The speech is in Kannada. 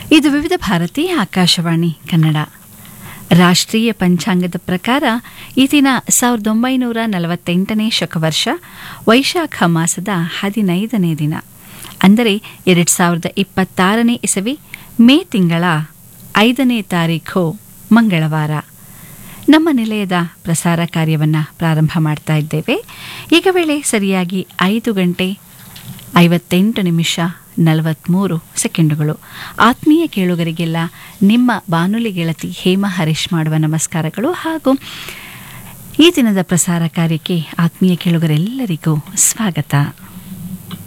ಇದು ವಿವಿಧ ಭಾರತಿ ಆಕಾಶವಾಣಿ ಕನ್ನಡ ರಾಷ್ಟ್ರೀಯ ಪಂಚಾಂಗದ ಪ್ರಕಾರ ಈ ದಿನ ಸಾವಿರದ ಒಂಬೈನೂರ ನಲವತ್ತೆಂಟನೇ ಶಕವರ್ಷ ವೈಶಾಖ ಮಾಸದ ಹದಿನೈದನೇ ದಿನ ಅಂದರೆ ಎರಡು ಸಾವಿರದ ಇಪ್ಪತ್ತಾರನೇ ಇಸವಿ ಮೇ ತಿಂಗಳ ಐದನೇ ತಾರೀಖು ಮಂಗಳವಾರ ನಮ್ಮ ನಿಲಯದ ಪ್ರಸಾರ ಕಾರ್ಯವನ್ನು ಪ್ರಾರಂಭ ಮಾಡ್ತಾ ಇದ್ದೇವೆ ಈಗ ವೇಳೆ ಸರಿಯಾಗಿ ಐದು ಗಂಟೆ ಐವತ್ತೆಂಟು ನಿಮಿಷ ನಲವತ್ತ್ಮೂರು ಸೆಕೆಂಡುಗಳು ಆತ್ಮೀಯ ಕೇಳುಗರಿಗೆಲ್ಲ ನಿಮ್ಮ ಬಾನುಲಿ ಗೆಳತಿ ಹೇಮಾ ಹರೀಶ್ ಮಾಡುವ ನಮಸ್ಕಾರಗಳು ಹಾಗೂ ಈ ದಿನದ ಪ್ರಸಾರ ಕಾರ್ಯಕ್ಕೆ ಆತ್ಮೀಯ ಕೇಳುಗರೆಲ್ಲರಿಗೂ ಸ್ವಾಗತ